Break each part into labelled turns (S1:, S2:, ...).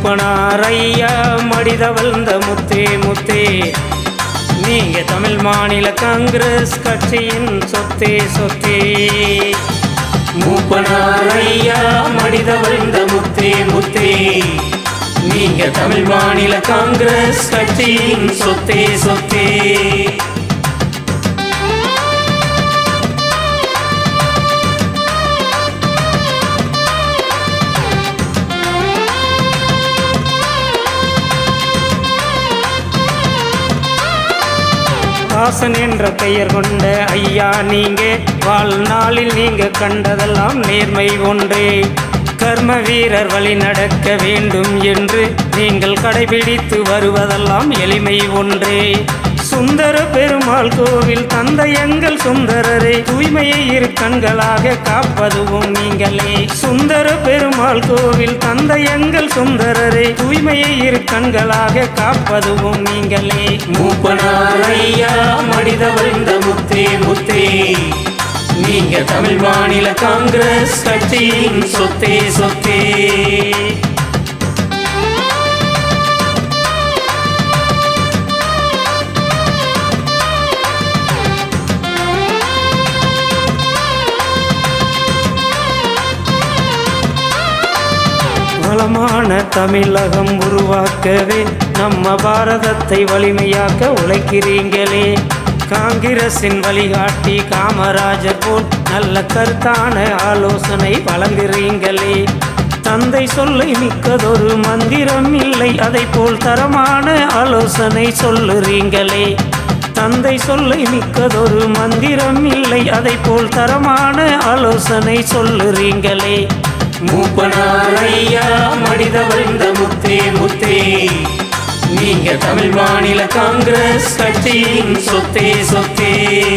S1: மூப்பனார் ஐயா மடிதவழ்ந்த முத்தே முத்தே நீங்க தமிழ் மாநில காங்கிரஸ் கட்சியின் சொத்தே சொத்தே மூப்பனார் ஐயா மடிதவழ்ந்த முத்தே முத்தே நீங்க தமிழ் மாநில காங்கிரஸ் கட்சியின் சொத்தே சொத்தே தாசன் என்ற பெயர் கொண்ட ஐயா நீங்க வாழ்நாளில் நீங்க கண்டதெல்லாம் நேர்மை ஒன்றே கர்ம வீரர் வழி நடக்க வேண்டும் என்று நீங்கள் கடைபிடித்து வருவதெல்லாம் எளிமை ஒன்றே சுந்தர பெருமாள் கோவில் தந்தை எங்கள் சுந்தரரே தூய்மையை இரு கண்களாக காப்பதுவும் நீங்களே சுந்தர பெருமாள் கோவில் தந்தை எங்கள் சுந்தரரே தூய்மையை இரு கண்களாக காப்பதுவும் நீங்களே மூப்பனார் ஐயா மடிதவழ்ந்த முத்தே முத்தே நீங்க தமிழ் மாநில காங்கிரஸ் கட்சியின் சொத்தே சொத்தே வளமான தமிழகம் உருவாக்கவே நம்ம பாரதத்தை வலிமையாக்க உழைக்கிறீங்களே காங்கிரசின் வழிகாட்டி காமராஜர் போல் நல்ல கருத்தான ஆலோசனை வழங்குறீங்களே தந்தை சொல்லை மிக்கதொரு மந்திரம் இல்லை அதை போல் தரமான ஆலோசனை சொல்லுறீங்களே தந்தை சொல்லை மிக்கதொரு மந்திரம் இல்லை அதை போல் தரமான ஆலோசனை சொல்லுறீங்களே மூப்பனார் ஐயா மடிதவழ்ந்த முத்தே முத்தே நீங்க தமிழ் மாநில காங்கிரஸ் கட்சியின் சொத்தே சொத்தே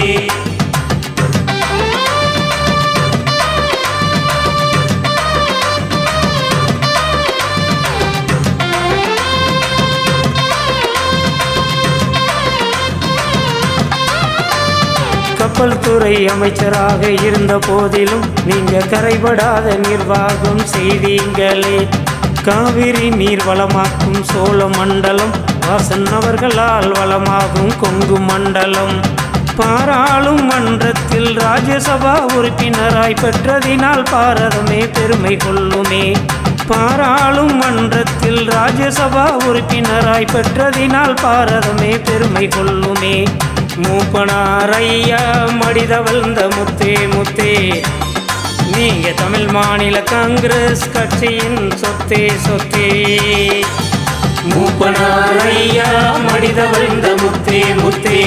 S1: கப்பல் துறை அமைச்சராக இருந்த போதிலும் நீங்க கரைபடாத நிர்வாகம் செய்தீங்களே காவிரி நீர் வளமாக்கும் சோழ மண்டலம் வாசன் அவர்களால் வளமாகும் கொங்கு மண்டலம் பாராளும் மன்றத்தில் ராஜ்யசபா உறுப்பினராய் பெற்றதினால் பாரதமே பெருமை கொள்ளுமே பாராளும் மன்றத்தில் ராஜ்யசபா உறுப்பினராய் பெற்றதினால் பாரதமே பெருமை கொள்ளுமே மூப்பனார் ஐயா மடிதவழ்ந்த முத்தே முத்தே நீங்க தமிழ் மாநில காங்கிரஸ் கட்சியின் சொத்தே சொத்தே மூப்பனார் ஐயா மடிதவழ்ந்த முத்தே முத்தே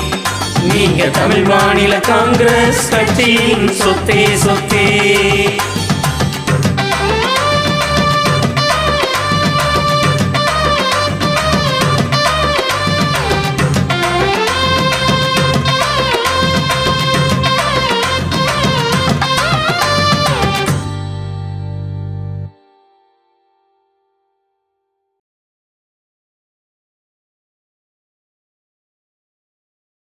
S1: நீங்க தமிழ் மாநில காங்கிரஸ் கட்சியின் சொத்தே சொத்தே